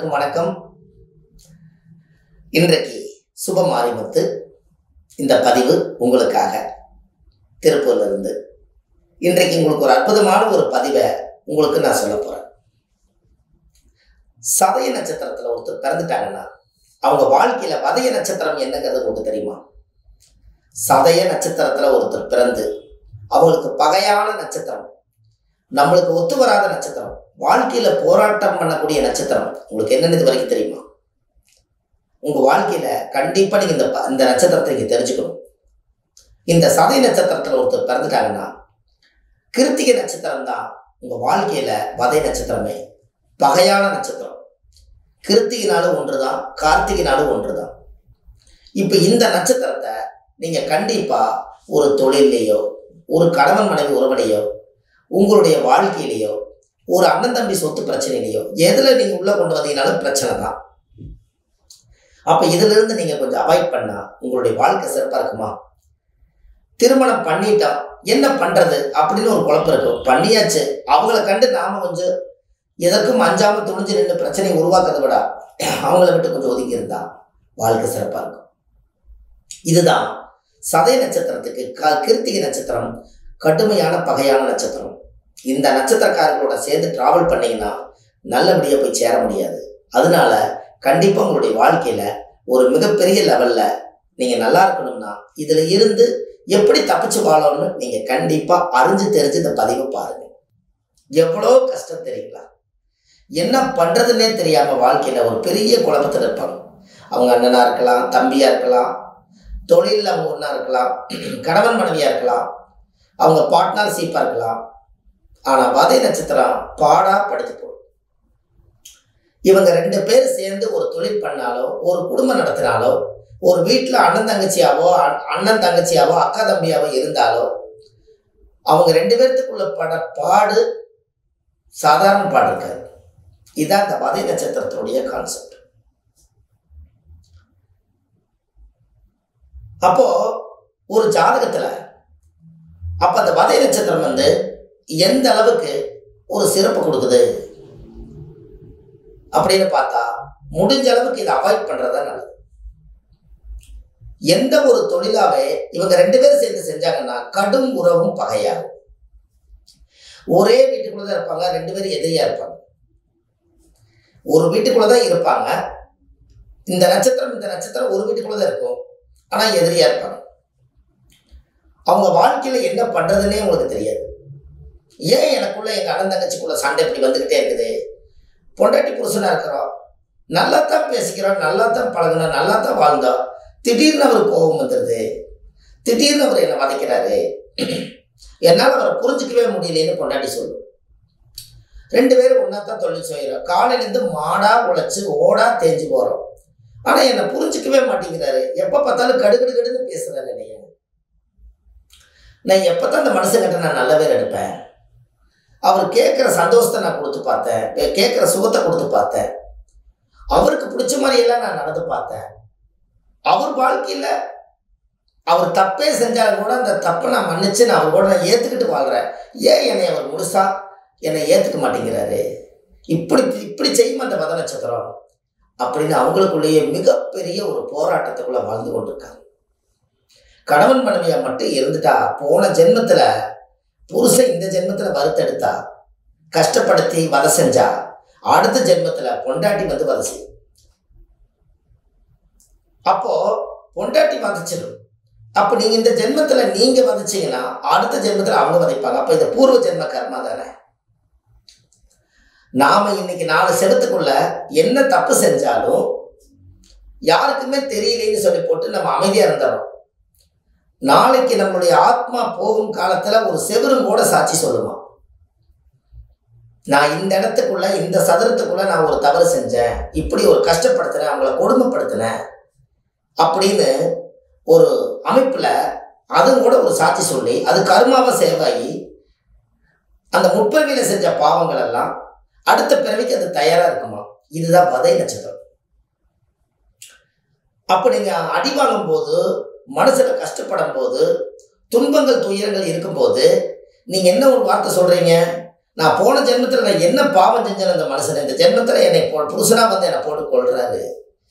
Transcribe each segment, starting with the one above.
அனைவருக்கும் வணக்கம் இன்றைக்கு சுப மாரிமுத்து இந்த பதிவு உங்களுக்காக திருப்பூர்ல இருந்து இன்றைக்கு உங்களுக்கு ஒரு அற்புதமான ஒரு பதிவை உங்களுக்கு நான் சொல்ல போறேன் சதய நட்சத்திரத்துல ஒருத்தர் பிறந்துட்டாங்கன்னா அவங்க வாழ்க்கையில வதய நட்சத்திரம் என்னங்கிறது உங்களுக்கு தெரியுமா சதய நட்சத்திரத்துல ஒருத்தர் பிறந்து அவங்களுக்கு பகையான நட்சத்திரம் நம்மளுக்கு ஒத்து வராத நட்சத்திரம் வாழ்க்கையில போராட்டம் பண்ணக்கூடிய நட்சத்திரம் உங்களுக்கு என்னன்னு இது வரைக்கும் தெரியுமா உங்க வாழ்க்கையில கண்டிப்பா நீங்க இந்த ப- இந்த நட்சத்திரத்தை நீங்க தெரிஞ்சுக்கணும் இந்த சதை நட்சத்திரத்துல ஒருத்தர் பிறந்துட்டாங்கன்னா கிருத்திகை நட்சத்திரம் தான் உங்க வாழ்க்கையில வதை நட்சத்திரமே பகையான நட்சத்திரம் கிருத்திகினாலும் ஒன்றுதான் கார்த்திகினாலும் ஒன்றுதான் இப்ப இந்த நட்சத்திரத்தை நீங்க கண்டிப்பா ஒரு தொழிலையோ ஒரு கணவன் மனைவி உறவிலையோ உங்களுடைய வாழ்க்கையிலையோ ஒரு அண்ணன் தம்பி சொத்து பிரச்சனையிலையோ எதுல நீங்க உள்ள கொண்டு வந்தீங்கனாலும் பிரச்சனை தான் அப்ப இதுல இருந்து நீங்க கொஞ்சம் அவாய்ட் பண்ணா உங்களுடைய வாழ்க்கை சிறப்பா இருக்குமா திருமணம் பண்ணிட்டோம் என்ன பண்றது அப்படின்னு ஒரு குழப்பம் இருக்கும் பண்ணியாச்சு அவங்கள கண்டு நாம கொஞ்சம் எதற்கும் அஞ்சாம துணிஞ்சு நின்று பிரச்சனையை உருவாக்குறதை விட அவங்கள விட்டு கொஞ்சம் ஒதுங்கி இருந்தா வாழ்க்கை சிறப்பா இருக்கும் இதுதான் சதய நட்சத்திரத்துக்கு க கிருத்திகை நட்சத்திரம் கடுமையான பகையான நட்சத்திரம் இந்த நட்சத்திரக்காரர்களோட சேர்ந்து டிராவல் பண்ணீங்கன்னா நல்லபடியா போய் சேர முடியாது அதனால கண்டிப்பா உங்களுடைய வாழ்க்கையில ஒரு மிகப்பெரிய லெவல்ல நீங்க நல்லா இருக்கணும்னா இதுல இருந்து எப்படி தப்பிச்சு வாழணும்னு நீங்க கண்டிப்பா அறிஞ்சு தெரிஞ்சு இந்த பதிவை பாருங்க எவ்வளோ கஷ்டம் தெரியுங்களா என்ன பண்றதுன்னே தெரியாம வாழ்க்கையில ஒரு பெரிய குழப்பத்தில் இருப்பாங்க அவங்க அண்ணனா இருக்கலாம் தம்பியா இருக்கலாம் தொழிலில் அவங்க ஒன்றா இருக்கலாம் கணவன் மனைவியா இருக்கலாம் அவங்க பார்ட்னர்ஷிப்பாக இருக்கலாம் ஆனால் வதை நட்சத்திரம் பாடா படுத்து போடும் இவங்க ரெண்டு பேர் சேர்ந்து ஒரு தொழில் பண்ணாலோ ஒரு குடும்பம் நடத்தினாலோ ஒரு வீட்டில் அண்ணன் தங்கச்சியாவோ அ- அண்ணன் தங்கச்சியாவோ அக்கா தம்பியாவோ இருந்தாலோ அவங்க ரெண்டு பேர்த்துக்குள்ள பட பாடு சாதாரண பாடு இருக்காது இதான் இந்த வதை நட்சத்திரத்தினுடைய கான்செப்ட் அப்போ ஒரு ஜாதகத்துல அப்ப அந்த வதை நட்சத்திரம் வந்து எந்த அளவுக்கு ஒரு சிறப்பு கொடுக்குது அப்படின்னு பார்த்தா முடிஞ்ச அளவுக்கு இதை அவாய்ட் பண்றதா நல்லது எந்த ஒரு தொழிலாவே இவங்க ரெண்டு பேரும் சேர்ந்து செஞ்சாங்கன்னா கடும் உறவும் பகையாகும் ஒரே வீட்டுக்குள்ள தான் இருப்பாங்க ரெண்டு பேரும் எதிரியா இருப்பாங்க ஒரு வீட்டுக்குள்ள தான் இருப்பாங்க இந்த நட்சத்திரம் இந்த நட்சத்திரம் ஒரு வீட்டுக்குள்ள தான் இருக்கும் ஆனா எதிரியா இருப்பாங்க அவங்க வாழ்க்கையில என்ன பண்றதுன்னே உங்களுக்கு தெரியாது ஏன் எனக்குள்ள எங்க அண்ணன் தங்கச்சிக்குள்ள சண்டை இப்படி வந்துகிட்டே இருக்குது பொண்டாட்டி புருஷனா இருக்கிறோம் நல்லா தான் பேசிக்கிறோம் நல்லா தான் பழகுனோம் நல்லா தான் வாழ்ந்தோம் திடீர்னு அவர் கோபம் வந்துடுது திடீர்னு அவர் என்னை வதைக்கிறாரு என்னால் அவரை புரிஞ்சுக்கவே முடியலன்னு பொண்டாட்டி சொல்லும் ரெண்டு பேரும் ஒன்றா தான் தொழில் செய்கிறோம் காலையிலேருந்து மாடா உழைச்சு ஓடா தேஞ்சு போகிறோம் ஆனால் என்னை புரிஞ்சுக்கவே மாட்டேங்கிறாரு எப்போ பார்த்தாலும் கடுகடு கடுன்னு பேசுகிறாரு என்னைய நான் எப்போ தான் அந்த மனுஷங்கிட்ட நான் நல்ல பேர் எடுப்பேன் அவர் கேட்குற சந்தோஷத்தை நான் கொடுத்து பார்த்தேன் கேட்குற சுகத்தை கொடுத்து பார்த்தேன் அவருக்கு பிடிச்ச மாதிரியெல்லாம் நான் நடந்து பார்த்தேன் அவர் வாழ்க்கையில் அவர் தப்பே செஞ்சாலும் கூட அந்த தப்பை நான் மன்னிச்சு நான் அவர் கூட நான் ஏற்றுக்கிட்டு வாழ்கிறேன் ஏன் என்னை அவர் முழுசா என்னை ஏற்றுக்க மாட்டேங்கிறாரு இப்படி இப்படி செய்யும் அந்த மத நட்சத்திரம் அப்படின்னு அவங்களுக்குள்ளேயே மிகப்பெரிய ஒரு போராட்டத்துக்குள்ள வாழ்ந்து கொண்டிருக்காங்க கணவன் மனைவியா மட்டும் இருந்துட்டா போன ஜென்மத்துல புருஷன் இந்த ஜென்மத்துல வறுத்தெடுத்தா கஷ்டப்படுத்தி வதை செஞ்சா அடுத்த ஜென்மத்துல பொண்டாட்டி வந்து வதை செய்யும் அப்போ பொண்டாட்டி வதைச்சிடும் அப்ப நீங்க இந்த ஜென்மத்துல நீங்க வதைச்சீங்கன்னா அடுத்த ஜென்மத்துல அவங்க வதைப்பாங்க அப்ப இந்த பூர்வ ஜென்ம கர்மா தானே நாம இன்னைக்கு நாலு செவத்துக்குள்ள என்ன தப்பு செஞ்சாலும் யாருக்குமே தெரியலேன்னு சொல்லி போட்டு நம்ம அமைதியா இருந்துறோம் நாளைக்கு நம்மளுடைய ஆத்மா போகும் காலத்துல ஒரு செவரும் கூட சாட்சி சொல்லுமா நான் இந்த இடத்துக்குள்ள இந்த சதுரத்துக்குள்ள நான் ஒரு தவறு செஞ்சேன் இப்படி ஒரு கஷ்டப்படுத்தினேன் அவங்கள கொடுமைப்படுத்தினேன் அப்படின்னு ஒரு அமைப்புல அதுவும் கூட ஒரு சாட்சி சொல்லி அது கர்மாவை சேவாகி அந்த முற்பிறவியில செஞ்ச பாவங்கள் எல்லாம் அடுத்த பிறவிக்கு அது தயாரா இருக்குமா இதுதான் வதை நட்சத்திரம் அப்ப நீங்க அடி வாங்கும் போது மனசுல கஷ்டப்படும் போது துன்பங்கள் துயரங்கள் இருக்கும்போது நீங்க என்ன ஒரு வார்த்தை சொல்றீங்க நான் போன ஜென்மத்தில் நான் என்ன பாவம் செஞ்சேன் அந்த மனுஷன் இந்த ஜென்மத்தில் என்னை போ புருஷனா வந்து என்னை போட்டு கொள்றாரு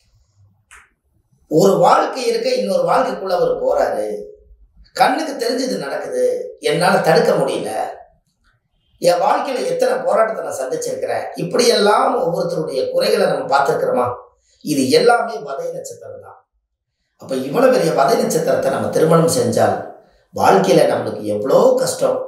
ஒரு வாழ்க்கை இருக்க இன்னொரு வாழ்க்கைக்குள்ள அவர் போறாரு கண்ணுக்கு தெரிஞ்சு இது நடக்குது என்னால் தடுக்க முடியல என் வாழ்க்கையில எத்தனை போராட்டத்தை நான் சந்திச்சிருக்கிறேன் இப்படியெல்லாம் ஒவ்வொருத்தருடைய குறைகளை நம்ம பார்த்துருக்கிறோமா இது எல்லாமே வதை நட்சத்திரம் தான் அப்போ இவ்வளோ பெரிய வதை நட்சத்திரத்தை நம்ம திருமணம் செஞ்சால் வாழ்க்கையில நம்மளுக்கு எவ்வளோ கஷ்டம்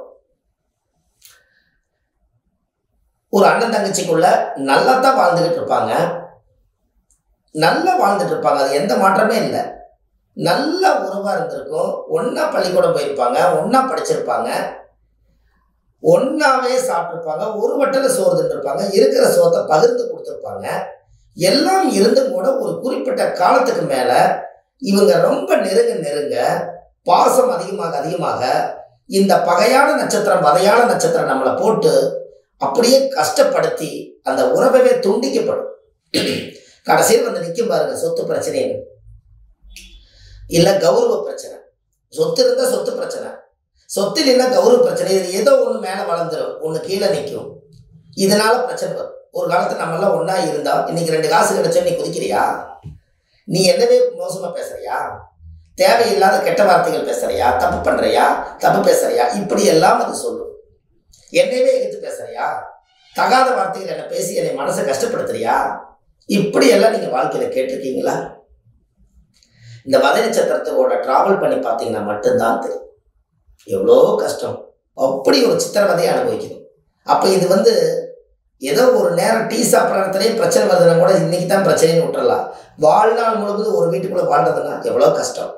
ஒரு அண்ணன் தங்கச்சிக்குள்ள நல்லா தான் வாழ்ந்துகிட்டு இருப்பாங்க நல்லா வாழ்ந்துட்டு இருப்பாங்க அது எந்த மாற்றமே இல்லை நல்ல உறவாக இருந்திருக்கும் ஒன்றா பள்ளிக்கூடம் போயிருப்பாங்க ஒன்றா படிச்சிருப்பாங்க ஒன்றாவே சாப்பிட்ருப்பாங்க ஒரு வட்டல சோறு தின்றுருப்பாங்க இருக்கிற சோத்தை பகிர்ந்து கொடுத்துருப்பாங்க எல்லாம் இருந்தும் கூட ஒரு குறிப்பிட்ட காலத்துக்கு மேலே இவங்க ரொம்ப நெருங்க நெருங்க பாசம் அதிகமாக அதிகமாக இந்த பகையான நட்சத்திரம் வதையான நட்சத்திரம் நம்மளை போட்டு அப்படியே கஷ்டப்படுத்தி அந்த உறவவே துண்டிக்கப்படும் கடைசியில் வந்து நிற்கும் பாருங்க சொத்து பிரச்சனைன்னு இல்லை கௌரவ பிரச்சனை சொத்து இருந்தால் சொத்து பிரச்சனை சொத்து இல்லைன்னா கௌரவ பிரச்சனை இது ஏதோ ஒன்று மேலே வளர்ந்துடும் ஒன்று கீழே நிற்கும் இதனால பிரச்சனை வரும் ஒரு காலத்தில் நம்மளாம் ஒன்றா இருந்தா இன்னைக்கு ரெண்டு காசு கிடைச்சா நீ குதிக்கிறியா நீ என்னவே மோசமாக பேசுறியா தேவையில்லாத கெட்ட வார்த்தைகள் பேசுறியா தப்பு பண்ணுறியா தப்பு பேசுறியா இப்படி எல்லாம் அது சொல்லும் என்னையவே எதிர்த்து பேசுறியா தகாத வார்த்தைகள் என்ன பேசி என்னை மனசை கஷ்டப்படுத்துறியா இப்படி எல்லாம் நீங்கள் வாழ்க்கையில் கேட்டிருக்கீங்களா இந்த வதை நட்சத்திரத்தோட டிராவல் பண்ணி பார்த்தீங்கன்னா மட்டும்தான் தெரியும் எவ்வளோ கஷ்டம் அப்படி ஒரு சித்திரவதையை அனுபவிக்கணும் அப்போ இது வந்து ஏதோ ஒரு நேரம் டீ சாப்பிட்ற இடத்துலயே பிரச்சனை வருதுன்னா கூட இன்னைக்கு தான் பிரச்சனைன்னு விட்டுறலாம் வாழ்நாள் முழுவதும் ஒரு வீட்டுக்குள்ளே வாழ்றதுன்னா எவ்வளோ கஷ்டம்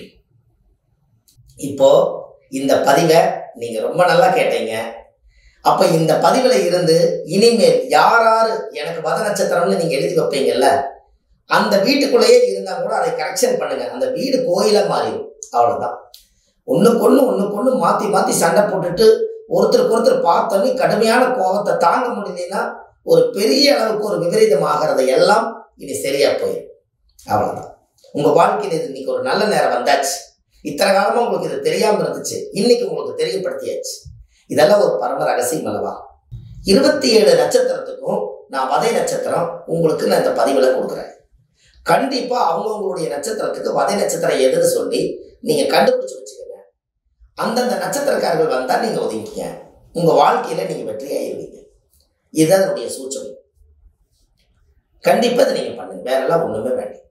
இப்போ இந்த பதிவை நீங்கள் ரொம்ப நல்லா கேட்டீங்க அப்போ இந்த பதிவில் இருந்து இனிமேல் யார் யார் எனக்கு மத நட்சத்திரம்னு நீங்கள் எழுதி வைப்பீங்கல்ல அந்த வீட்டுக்குள்ளேயே இருந்தால் கூட அதை கரெக்ஷன் பண்ணுங்க அந்த வீடு கோயிலாக மாறிடும் அவ்வளோதான் ஒன்றுக்கு ஒன்று ஒன்றுக்கு ஒன்று மாற்றி மாற்றி சண்டை போட்டுட்டு ஒருத்தருக்கு ஒருத்தர் பார்த்தோன்னே கடுமையான கோபத்தை தாங்க முடியலன்னா ஒரு பெரிய அளவுக்கு ஒரு விபரீதம் ஆகிறத எல்லாம் இனி சரியா போயிடும் அவ்வளோதான் உங்கள் வாழ்க்கையில் இது இன்னைக்கு ஒரு நல்ல நேரம் வந்தாச்சு இத்தனை காலமாக உங்களுக்கு இது தெரியாமல் இருந்துச்சு இன்னைக்கு உங்களுக்கு தெரியப்படுத்தியாச்சு இதெல்லாம் ஒரு பரம ரகசியம் அல்லவா இருபத்தி ஏழு நட்சத்திரத்துக்கும் நான் வதை நட்சத்திரம் உங்களுக்கு நான் இந்த பதிவில் கொடுக்குறேன் கண்டிப்பாக அவங்கவுங்களுடைய நட்சத்திரத்துக்கு வதை நட்சத்திரம் எதுன்னு சொல்லி நீங்கள் கண்டுபிடிச்சு வச்சுக்கோங்க அந்தந்த நட்சத்திரக்காரர்கள் வந்தால் நீங்கள் ஒதுங்கிங்க உங்கள் வாழ்க்கையில் நீங்கள் வெற்றியாயிருவீங்க இதுதான் அதனுடைய சூச்சம் கண்டிப்பாக இதை நீங்கள் பண்ணுங்க வேறெல்லாம் ஒன்றுமே வேண்டாம்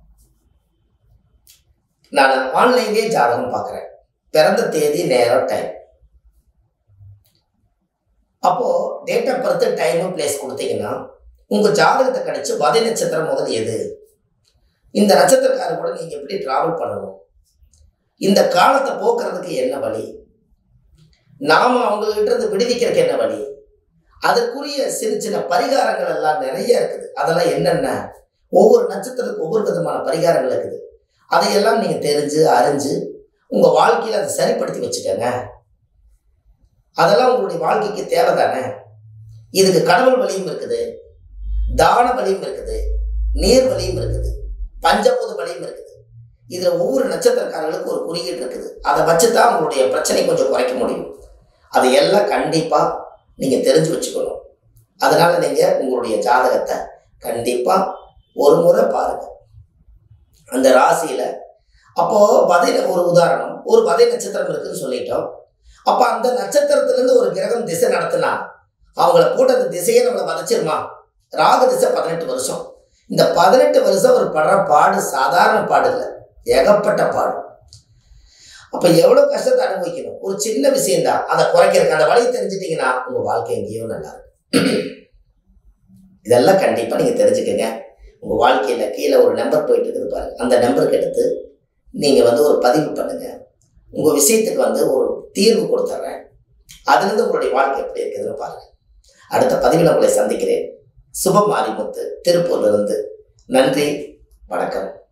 நான் ஆன்லைன்லேயே ஜாதகம் பார்க்குறேன் பிறந்த தேதி நேரம் டைம் அப்போது டேட் ஆஃப் பர்த் டைமும் பிளேஸ் கொடுத்தீங்கன்னா உங்கள் ஜாதகத்தை கணிச்சு வதை நட்சத்திரம் முதல் எது இந்த நட்சத்திரக்காரர் கூட நீங்கள் எப்படி ட்ராவல் பண்ணணும் இந்த காலத்தை போக்குறதுக்கு என்ன வழி நாம் அவங்ககிட்ட இருந்து விடுவிக்கிறதுக்கு என்ன வழி அதற்குரிய சின்ன சின்ன பரிகாரங்கள் எல்லாம் நிறைய இருக்குது அதெல்லாம் என்னென்ன ஒவ்வொரு நட்சத்திரத்துக்கு ஒவ்வொரு விதமான பரிகாரங்கள் இருக்குது அதையெல்லாம் நீங்கள் தெரிஞ்சு அறிஞ்சு உங்கள் வாழ்க்கையில் அதை சரிப்படுத்தி வச்சுக்கோங்க அதெல்லாம் உங்களுடைய வாழ்க்கைக்கு தேவை தானே இதுக்கு கடவுள் வழியும் இருக்குது தான வழியும் இருக்குது நீர் வழியும் இருக்குது பஞ்சபூத வழியும் இருக்குது இதில் ஒவ்வொரு நட்சத்திரக்காரர்களுக்கும் ஒரு குறியீடு இருக்குது அதை வச்சு தான் உங்களுடைய பிரச்சனை கொஞ்சம் குறைக்க முடியும் அதை எல்லாம் கண்டிப்பாக நீங்கள் தெரிஞ்சு வச்சுக்கணும் அதனால் நீங்கள் உங்களுடைய ஜாதகத்தை கண்டிப்பாக ஒரு முறை பாருங்கள் அந்த ராசியில் அப்போது வதை ஒரு உதாரணம் ஒரு வதை நட்சத்திரம் இருக்குன்னு சொல்லிட்டோம் அப்போ அந்த நட்சத்திரத்திலேருந்து ஒரு கிரகம் திசை நடத்தினா அவங்கள போட்ட அந்த திசையை நம்மளை வதச்சிருமா ராகு திசை பதினெட்டு வருஷம் இந்த பதினெட்டு வருஷம் ஒரு படுற பாடு சாதாரண பாடு இல்லை ஏகப்பட்ட பாடு அப்போ எவ்வளோ கஷ்டத்தை அனுபவிக்கணும் ஒரு சின்ன விஷயம்தான் அதை குறைக்கிறதுக்கு அந்த வழியை தெரிஞ்சிட்டிங்கன்னா உங்கள் வாழ்க்கை எங்கேயோ நல்லா இருக்கும் இதெல்லாம் கண்டிப்பாக நீங்கள் தெரிஞ்சுக்கங்க உங்கள் வாழ்க்கையில் கீழே ஒரு நம்பர் போயிட்டு இருக்குது பாருங்க அந்த நம்பருக்கு எடுத்து நீங்கள் வந்து ஒரு பதிவு பண்ணுங்கள் உங்கள் விஷயத்துக்கு வந்து ஒரு தீர்வு கொடுத்துட்றேன் அதுலேருந்து உங்களுடைய வாழ்க்கை எப்படி இருக்குதுன்னு பாருங்கள் அடுத்த பதிவில் உங்களை சந்திக்கிறேன் சுப மாரிமுத்து திருப்பூர்லேருந்து நன்றி வணக்கம்